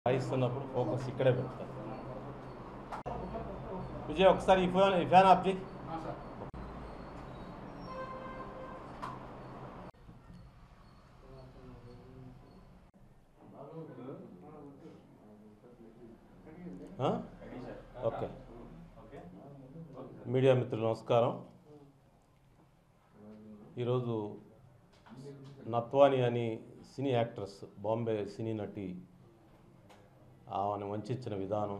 రాయిస్తున్నప్పుడు focus ఇక్కడే పెడతారు విజయ్ ఒకసారి ఈ ఫ్యాన్ ఈ ఫ్యాన్ ఆఫ్ చేయి ఆ? ఓకే మీడియా మిత్రులు నమస్కారం ఈరోజు నత్వాని అని సినీ యాక్ట్రెస్ బాంబే సినీ నటి ఆమెను వంచిన విధానం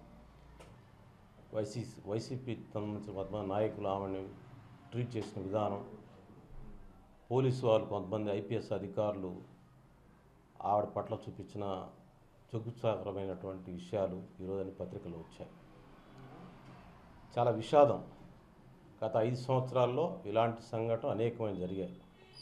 వైసీ వైసీపీ సంబంధించిన కొంతమంది నాయకులు ఆమెను ట్రీట్ చేసిన విధానం పోలీసు వాళ్ళు కొంతమంది ఐపీఎస్ అధికారులు ఆవిడ పట్ల చూపించిన జగుత్సాకరమైనటువంటి విషయాలు ఈరోజు అన్ని పత్రికలు వచ్చాయి చాలా విషాదం గత ఐదు సంవత్సరాల్లో ఇలాంటి సంఘటన అనేకమైన జరిగాయి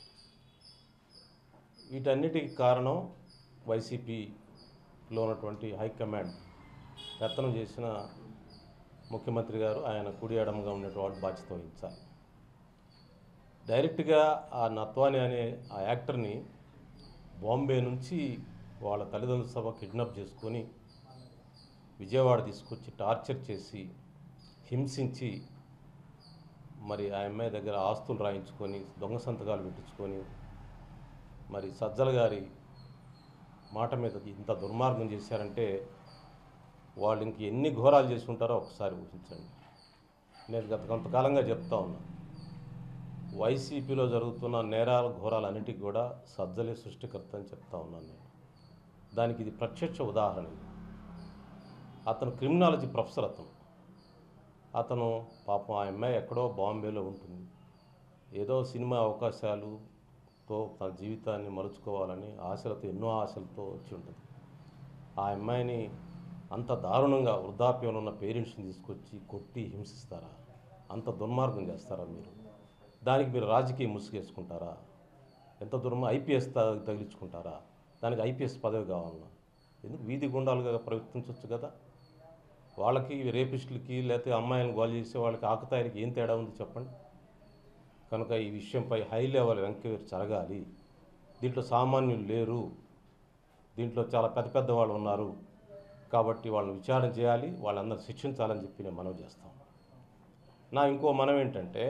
వీటన్నిటికి కారణం వైసీపీలో ఉన్నటువంటి హైకమాండ్ పెత్తనం చేసిన ముఖ్యమంత్రి గారు ఆయన కుడి ఎడమగా ఉన్నటువంటి బాధ్యత వహించాలి డైరెక్ట్గా ఆ నత్వాని అనే ఆ యాక్టర్ని బాంబే నుంచి వాళ్ళ తల్లిదండ్రుల సభ కిడ్నాప్ చేసుకొని విజయవాడ తీసుకొచ్చి టార్చర్ చేసి హింసించి మరి ఆ అమ్మాయి దగ్గర ఆస్తులు రాయించుకొని దొంగ సంతకాలు పెట్టించుకొని మరి సజ్జల గారి మాట మీద ఇంత దుర్మార్గం చేశారంటే వాళ్ళు ఇంక ఎన్ని ఘోరాలు చేసి ఉంటారో ఒకసారి ఊహించండి నేను గత కొంతకాలంగా చెప్తా ఉన్నా వైసీపీలో జరుగుతున్న నేరాల ఘోరాలన్నిటికీ కూడా సజ్జలే సృష్టికర్త అని చెప్తా ఉన్నాను నేను దానికి ఇది ప్రత్యక్ష ఉదాహరణ ఇది. అతను క్రిమినాలజీ ప్రొఫెసర్ అతను అతను పాపం ఆ అమ్మాయి ఎక్కడో బాంబేలో ఉంటుంది ఏదో సినిమా అవకాశాలుతో తన జీవితాన్ని మలుచుకోవాలని ఆశలతో ఎన్నో ఆశలతో వచ్చి ఉంటుంది ఆ అమ్మాయిని అంత దారుణంగా వృద్ధాప్యంలో ఉన్న పేరెంట్స్ని తీసుకొచ్చి కొట్టి హింసిస్తారా అంత దుర్మార్గం చేస్తారా మీరు దానికి మీరు రాజకీయ ముసుగేసుకుంటారా ఎంత దూరం ఐపీఎస్ తగిలించుకుంటారా దానికి ఐపీఎస్ పదవి కావాలన్నా ఎందుకు వీధి గుండాలుగా ప్రవర్తించవచ్చు కదా వాళ్ళకి రేపిస్టులకి లేకపోతే అమ్మాయిలను గోల్ చేసే వాళ్ళకి ఆకతాయిలకి ఏం తేడా ఉంది చెప్పండి కనుక ఈ విషయంపై హై లెవెల్ ఎంక్వైరీ జరగాలి దీంట్లో సామాన్యులు లేరు దీంట్లో చాలా పెద్ద పెద్ద వాళ్ళు ఉన్నారు కాబట్టి వాళ్ళని విచారణ చేయాలి వాళ్ళందరూ శిక్షించాలని చెప్పి నేను మనవి చేస్తాం నా ఇంకో మనం ఏంటంటే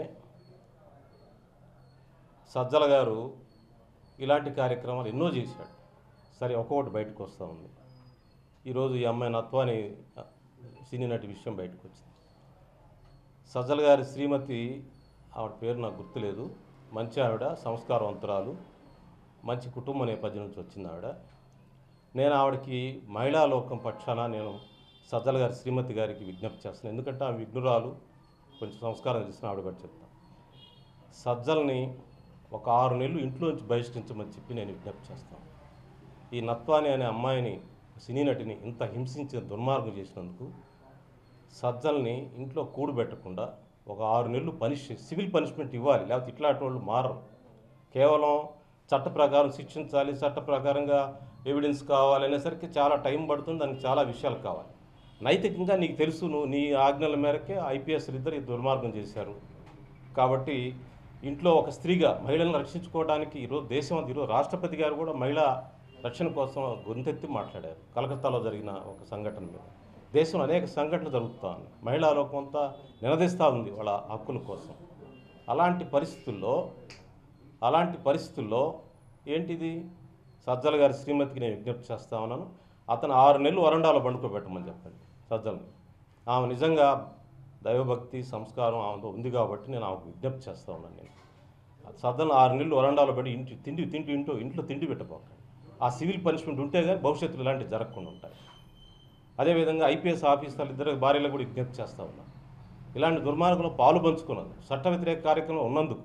సజ్జల గారు ఇలాంటి కార్యక్రమాలు ఎన్నో చేశాడు సరే ఒక్కొక్కటి బయటకు వస్తూ ఉంది ఈరోజు ఈ అమ్మాయి నత్వాని సినీ నటి విషయం బయటకు వచ్చింది సజ్జల గారి శ్రీమతి ఆవిడ పేరు నాకు గుర్తులేదు మంచి ఆవిడ సంస్కారవంతురాలు మంచి కుటుంబ నేపథ్యం నుంచి వచ్చింది ఆవిడ నేను ఆవిడకి మహిళా లోకం పక్షాన నేను సజ్జల గారి శ్రీమతి గారికి విజ్ఞప్తి చేస్తున్నాను ఎందుకంటే ఆమె విఘ్నురాలు కొంచెం సంస్కారం చేసిన ఆవిడ కూడా చెప్తాను సజ్జల్ని ఒక ఆరు నెలలు ఇంట్లో నుంచి బహిష్కరించమని చెప్పి నేను విజ్ఞప్తి చేస్తాను ఈ నత్వాని అనే అమ్మాయిని సినీ నటిని ఇంత హింసించిన దుర్మార్గం చేసినందుకు సజ్జల్ని ఇంట్లో కూడబెట్టకుండా ఒక ఆరు నెలలు పనిష్ సివిల్ పనిష్మెంట్ ఇవ్వాలి లేకపోతే ఇట్లాంటి వాళ్ళు మారరు కేవలం చట్ట ప్రకారం శిక్షించాలి చట్ట ప్రకారంగా ఎవిడెన్స్ కావాలి అనేసరికి చాలా టైం పడుతుంది దానికి చాలా విషయాలు కావాలి నైతికంగా నీకు తెలుసు నువ్వు నీ ఆజ్ఞల మేరకే ఐపీఎస్లు ఇద్దరు ఈ దుర్మార్గం చేశారు కాబట్టి ఇంట్లో ఒక స్త్రీగా మహిళలను రక్షించుకోవడానికి ఈరోజు దేశం అంతా ఈరోజు రాష్ట్రపతి గారు కూడా మహిళా రక్షణ కోసం గొంతెత్తి మాట్లాడారు కలకత్తాలో జరిగిన ఒక సంఘటన మీద దేశంలో అనేక సంఘటనలు జరుగుతూ ఉన్నాయి మహిళా లోకం అంతా నిలదీస్తూ ఉంది వాళ్ళ హక్కుల కోసం అలాంటి పరిస్థితుల్లో అలాంటి పరిస్థితుల్లో ఏంటిది సజ్జల గారి శ్రీమతికి నేను విజ్ఞప్తి చేస్తా ఉన్నాను అతను ఆరు నెలలు వరండాలో పండుకోబెట్టమని చెప్పండి సజ్జల్ని ఆమె నిజంగా దైవభక్తి సంస్కారం ఆమెతో ఉంది కాబట్టి నేను ఆమెకు విజ్ఞప్తి చేస్తా ఉన్నాను నేను సజ్జలను ఆరు నెలలు వరండాలో పెట్టి ఇంటి తిండి తింటూ ఇంటూ ఇంట్లో తిండి పెట్టబోకండి ఆ సివిల్ పనిష్మెంట్ ఉంటే కానీ భవిష్యత్తులో ఇలాంటివి జరగకుండా ఉంటాయి అదేవిధంగా ఐపీఎస్ ఆఫీసర్లు ఇద్దరు భార్యలకు కూడా విజ్ఞప్తి చేస్తూ ఉన్నాను ఇలాంటి దుర్మార్గంలో పాలు పంచుకున్నందుకు చట్ట వ్యతిరేక కార్యక్రమం ఉన్నందుకు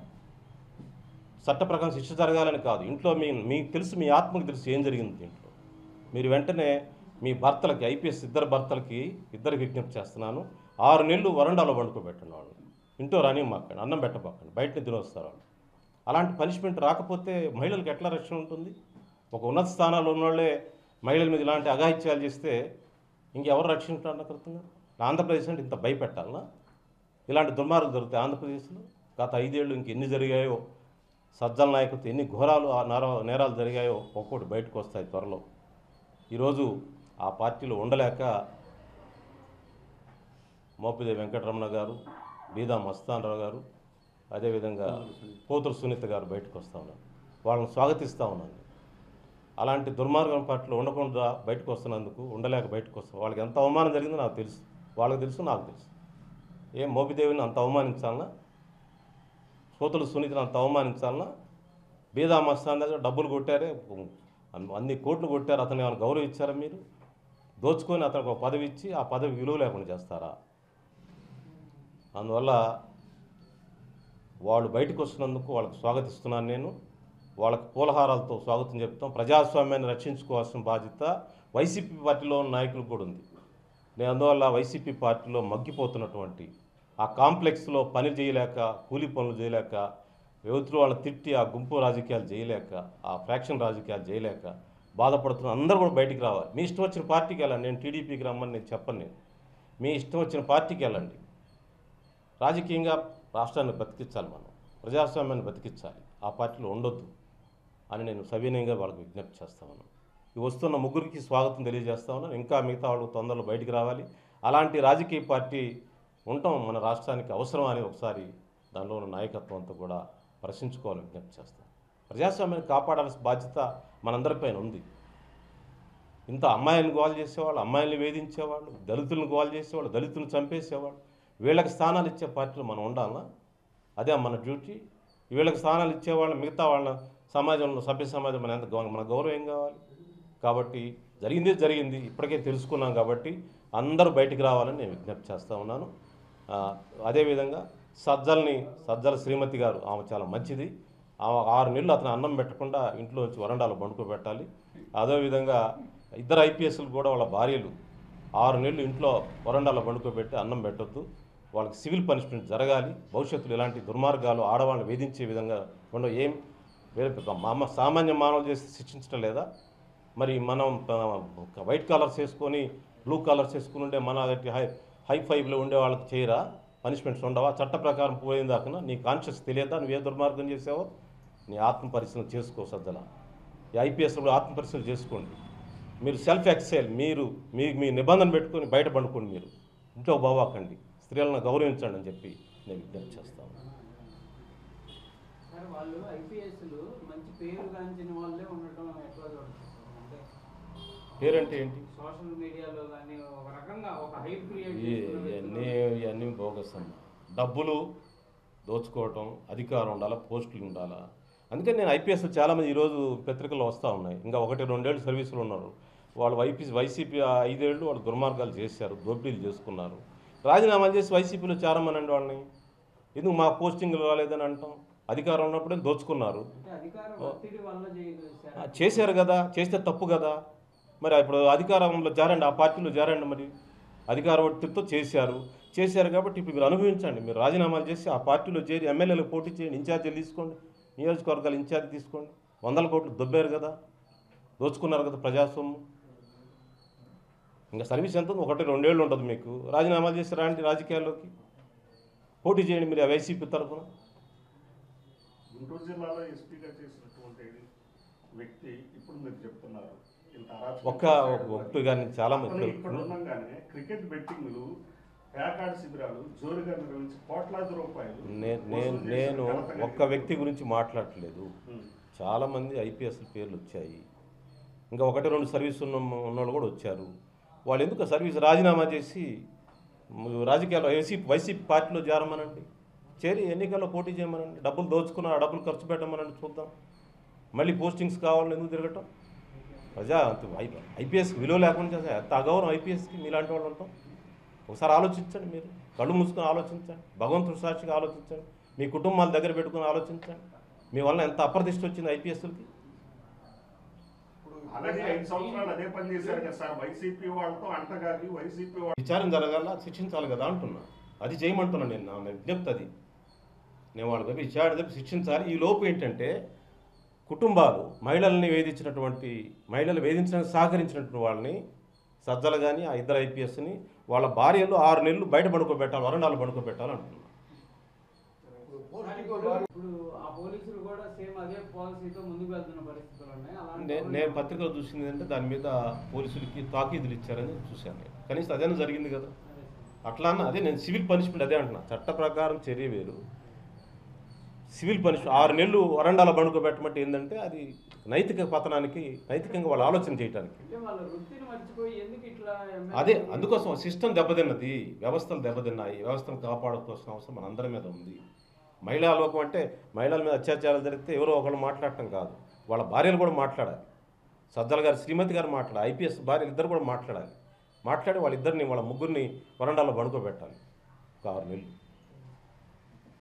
చట్ట ప్రకారం శిక్ష జరగాలని కాదు ఇంట్లో మీ మీకు తెలుసు మీ ఆత్మకు తెలుసు ఏం జరిగింది దీంట్లో మీరు వెంటనే మీ భర్తలకి ఐపీఎస్ ఇద్దరు భర్తలకి ఇద్దరు విజ్ఞప్తి చేస్తున్నాను ఆరు నెలలు వరండాలో వండుకోబెట్టండి వాళ్ళు ఇంట్లో రాని మాకండి అన్నం పెట్టబాకండి బయటనే తినొస్తారు వాళ్ళు అలాంటి పనిష్మెంట్ రాకపోతే మహిళలకు ఎట్లా రక్షణ ఉంటుంది ఒక ఉన్నత స్థానాల్లో ఉన్నోళ్ళే మహిళల మీద ఇలాంటి అఘాయిత్యాలు చేస్తే ఇంకెవరు రక్షించాలన్న కృతంగా ఆంధ్రప్రదేశ్ అంటే ఇంత భయపెట్టాలనా ఇలాంటి దుర్మార్గం జరుగుతాయి ఆంధ్రప్రదేశ్లో గత ఐదేళ్ళు ఇంకెన్ని జరిగాయో సజ్జల నాయకత్వం ఎన్ని ఘోరాలు ఆ నేర నేరాలు జరిగాయో ఒక్కొక్కటి బయటకు వస్తాయి త్వరలో ఈరోజు ఆ పార్టీలో ఉండలేక మోపిదేవి వెంకటరమణ గారు బీదా మస్తానరావు గారు అదేవిధంగా పోతురు సునీత గారు బయటకు వస్తూ ఉన్నారు వాళ్ళని స్వాగతిస్తూ ఉన్నాను అలాంటి దుర్మార్గం పట్ల ఉండకుండా బయటకు వస్తున్నందుకు ఉండలేక బయటకు వస్తాం వాళ్ళకి ఎంత అవమానం జరిగిందో నాకు తెలుసు వాళ్ళకి తెలుసు నాకు తెలుసు ఏం మోపిదేవిని అంత అవమానించాలనా సోతులు సునీతను అంత అవమానించాలనా బీదా మస్తాన్ దగ్గర డబ్బులు కొట్టారే అన్ని- అన్ని కోట్లు కొట్టారు అతను ఏమైనా గౌరవం ఇచ్చారా మీరు దోచుకొని అతనికి ఒక పదవి ఇచ్చి ఆ పదవి విలువ లేకుండా చేస్తారా అందువల్ల వాళ్ళు బయటకు వస్తున్నందుకు వాళ్ళకి స్వాగతిస్తున్నాను నేను వాళ్ళకి పూలహారాలతో స్వాగతం చెప్తాం ప్రజాస్వామ్యాన్ని రక్షించుకోవాల్సిన బాధ్యత వైసీపీ పార్టీలో ఉన్న నాయకులకు కూడా ఉంది నేను అందువల్ల వైసీపీ పార్టీలో మగ్గిపోతున్నటువంటి ఆ కాంప్లెక్స్లో పని చేయలేక కూలీ పనులు చేయలేక యువతులు వాళ్ళని తిట్టి ఆ గుంపు రాజకీయాలు చేయలేక ఆ ఫ్రాక్షన్ రాజకీయాలు చేయలేక బాధపడుతున్న అందరూ కూడా బయటికి రావాలి మీ ఇష్టం వచ్చిన పార్టీకి వెళ్ళండి నేను టీడీపీకి రమ్మని నేను చెప్పను నేను మీ ఇష్టం వచ్చిన పార్టీకి వెళ్ళండి రాజకీయంగా రాష్ట్రాన్ని బతికించాలి మనం ప్రజాస్వామ్యాన్ని బతికించాలి ఆ పార్టీలో ఉండొద్దు అని నేను సవినయంగా వాళ్ళకి విజ్ఞప్తి చేస్తా ఉన్నాను ఈ వస్తున్న ముగ్గురికి స్వాగతం తెలియజేస్తా ఉన్నాను ఇంకా మిగతా వాళ్ళు తొందరలో బయటికి రావాలి అలాంటి రాజకీయ పార్టీ ఉండటం మన రాష్ట్రానికి అవసరం అని ఒకసారి దానిలో ఉన్న నాయకత్వం అంతా కూడా ప్రశ్నించుకోవాలని విజ్ఞప్తి చేస్తాను ప్రజాస్వామ్యాన్ని కాపాడాల్సిన బాధ్యత మనందరిపైన ఉంది ఇంత అమ్మాయిలను గోల్ చేసేవాళ్ళు అమ్మాయిల్ని వేధించేవాళ్ళు దళితులను గోల్ చేసేవాళ్ళు దళితులను చంపేసేవాళ్ళు వీళ్ళకి స్థానాలు ఇచ్చే పార్టీలో మనం ఉండాలనా అదే మన డ్యూటీ వీళ్ళకి స్థానాలు ఇచ్చేవాళ్ళని మిగతా వాళ్ళ సమాజంలో సభ్య సమాజం మన ఎంత గౌ- మన గౌరవం ఏం కావాలి కాబట్టి జరిగింది జరిగింది ఇప్పటికే తెలుసుకున్నాం కాబట్టి అందరూ బయటికి రావాలని నేను విజ్ఞప్తి చేస్తూ ఉన్నాను ఆ, అదేవిధంగా సజ్జల్ని సజ్జల శ్రీమతి గారు ఆమె చాలా మంచిది ఆమె ఆరు నెలలు అతను అన్నం పెట్టకుండా ఇంట్లో వచ్చి వరండాలో పండుకోబెట్టాలి అదేవిధంగా ఇద్దరు ఐపీఎస్లు కూడా వాళ్ళ భార్యలు ఆరు నెలలు ఇంట్లో వరండాలో పండుకోబెట్టి అన్నం పెట్టొద్దు వాళ్ళకి సివిల్ పనిష్మెంట్ జరగాలి భవిష్యత్తులో ఇలాంటి దుర్మార్గాలు ఆడవాళ్ళని వేధించే విధంగా ఉండవు ఏం వేరే మామ సామాన్య మానవులు చేసి శిక్షించడం లేదా మరి మనం ఆ, వైట్ కలర్స్ వేసుకొని బ్లూ కలర్స్ వేసుకుని ఉండే మన హై హై ఫైవ్లో ఉండే వాళ్ళకి చేయరా పనిష్మెంట్స్ ఉండవా చట్ట ప్రకారం పోయిన దాకా నీ కాన్షియస్ తెలియదా నువ్వు ఏ దుర్మార్గం చేసావో నీ ఆత్మ పరిశీలన చేసుకో సజ్జల ఈ ఐపీఎస్లో కూడా ఆత్మ పరిశీలన చేసుకోండి మీరు సెల్ఫ్ ఎక్సైల్ మీరు మీ మీ నిబంధన పెట్టుకొని బయట పండుకోండి మీరు ఇంట్లో బావాకండి స్త్రీలను గౌరవించండి అని చెప్పి నేను విజ్ఞప్తి చేస్తాను సార్ వాళ్ళు ఐపీఎస్లు మంచి పేరు గాంచిన వాళ్ళే ఉండటం ఎట్లా చూడచ్చు అంటే పేరంటే ఏంటి సోషల్ మీడియాలో కానీ ఒక రకంగా ఒక హైప్ క్రియేట్ ఈ- ఇవన్నీ ఇవన్నీ బోగస్ అన్న డబ్బులు దోచుకోవటం అధికారం ఉండాలా పోస్టులు ఉండాలా అందుకని నేను ఐపీఎస్ చాలామంది ఈరోజు పత్రికల్లో వస్తూ ఉన్నాయి ఇంకా ఒకటి రెండేళ్ళు సర్వీసులు ఉన్నారు వాళ్ళు వైపీ వైసీపీ ఐదేళ్ళు వాళ్ళు దుర్మార్గాలు చేశారు దోపిడీలు చేసుకున్నారు రాజీనామాలు చేసి వైసీపీలో చేరమనండి వాళ్ళని ఎందుకు మా పోస్టింగ్లు రాలేదని అంటాం అధికారం ఉన్నప్పుడే దోచుకున్నారు అంటే అధికార ఒత్తిడి వల్ల చేయగలిగారు ఆ, చేశారు కదా చేస్తే తప్పు కదా మరి ఇప్పుడు అధికారంలో జారండి ఆ పార్టీలో జారండి మరి అధికార ఒత్తిడితో చేశారు చేశారు కాబట్టి ఇప్పుడు మీరు అనుభవించండి మీరు రాజీనామాలు చేసి ఆ పార్టీలో చేరి ఎమ్మెల్యేలకు పోటీ చేయండి ఇన్ఛార్జీలు తీసుకోండి నియోజకవర్గాలు ఇన్ఛార్జ్ తీసుకోండి వందల కోట్లు దొబ్బారు కదా దోచుకున్నారు కదా ప్రజాస్వామ్యం ఇంకా సర్వీస్ ఎంత ఉంది? ఒకటి రెండేళ్ళు ఉంటుంది మీకు రాజీనామాలు చేసి రాండి రాజకీయాల్లోకి పోటీ చేయండి మీరు ఆ వైసీపీ తరఫున గుంటూరు జిల్లాలో ఎస్పీగా చేసినటువంటి వ్యక్తి ఇప్పుడు మీరు చెప్తున్నారు ఇంత అరాచకం ఒక్క చేశాడు ఒక్క గారిని చాలా మంది అతను ఇక్కడ ఉండగానే క్రికెట్ బెట్టింగ్లు ప్యాకార్డ్ శిబిరాలు జోరుగా నిర్వహించి కోట్లాది రూపాయలు నే- నేను వసూలు నేను చేసిన ఘనత ఒక్క వ్యక్తి గురించి మాట్లాడట్లేదు ఉమ్. చాలామంది ఐపీఎస్ పేర్లు వచ్చాయి ఇంకా ఒకటి రెండు సర్వీస్ ఉన్న ఉన్నోళ్ళు కూడా వచ్చారు వాళ్ళు ఎందుకు ఆ సర్వీస్ రాజీనామా చేసి మ్, రాజకీయాల్లో వైసీపీ వైసీపీ పార్టీలో చేరమనండి చేరి ఎన్నికల్లో పోటీ చేయమనండి డబ్బులు దోచుకున్న ఆ డబ్బులు ఖర్చు పెట్టమనండి చూద్దాం మళ్ళీ పోస్టింగ్స్ కావాలని ఎందుకు తిరగటం ప్రజా ఐపీఎస్కి విలువ లేకుండా చేస్తే ఎంత అగౌరవం ఐపీఎస్కి మీలాంటి వాళ్ళు ఉంటాం ఒకసారి ఆలోచించండి మీరు కళ్ళు మూసుకొని ఆలోచించండి భగవంతుడి సాక్షిగా ఆలోచించండి మీ కుటుంబాల దగ్గర పెట్టుకొని ఆలోచించండి మీ వల్ల ఎంత అప్రదిష్ట వచ్చింది ఐపీఎస్లకి అలాగే ఐదు సంవత్సరాలు అదే పని చేశారు కదా సార్ వైసీపీ వాళ్ళతో అంటగాగి వైసీపీ వాళ్ళ విచారం జరగాల శిక్షించాలి కదా అంటున్నా అది చేయమంటున్నా నేను నా విజ్ఞప్తి అది నేను వాళ్ళ దగ్గర విచారణ జరిపి శిక్షించాలి ఈ లోపు ఏంటంటే కుటుంబాలు మహిళల్ని వేధించినటువంటి మహిళలు వేధించడానికి సహకరించినటువంటి వాళ్ళని సజ్జలు కానీ ఆ ఇద్దరు ఐపీఎస్ని వాళ్ళ భార్యలు ఆరు నెలలు బయట పడుకోబెట్టాలి వరండాలు పడుకోబెట్టాలి అంటున్నా ఇప్పుడు ఇప్పుడు ఆ పోలీసులు కూడా సేమ్ అదే పాలసీతో ముందుకు వెళ్తున్న పరిస్థితులు ఉన్నాయి అలాంటి నే- నేను పత్రికలో చూసింది అంటే దాని మీద పోలీసులకి తాకీదులు ఇచ్చారని చూశాను నేను కనీసం అదేనా జరిగింది కదా అదే సార్. అట్లా అన్న అదే నేను సివిల్ పనిష్మెంట్ అదే అంటున్నా చట్ట ప్రకారం చర్య వేరు సివిల్ పనిష్మెంట్ ఆరు నెలలు వరండాల బండుకోబెట్టమంటే ఏంటంటే అది నైతిక పతనానికి నైతికంగా వాళ్ళు ఆలోచన చేయడానికి అంటే వాళ్ళ వృత్తిని మర్చిపోయి ఎందుకు ఇట్లా ఎమ్మెల్యే అదే అందుకోసం సిస్టమ్ దెబ్బతిన్నది వ్యవస్థలు దెబ్బతిన్నాయి వ్యవస్థను కాపాడుకోవాల్సిన అవసరం మన అందరి మీద ఉంది మహిళా లోకం అంటే మహిళల మీద అత్యాచారాలు జరిగితే ఎవరో ఒకళ్ళు మాట్లాడటం కాదు వాళ్ళ భార్యలు కూడా మాట్లాడాలి సజ్జల గారు శ్రీమతి గారు మాట్లాడాలి ఐపీఎస్ భార్యలు ఇద్దరు కూడా మాట్లాడాలి మాట్లాడి వాళ్ళిద్దరిని వాళ్ళ ముగ్గురిని వరండాలో పడుకోబెట్టాలి ఒక ఆరు నెలలు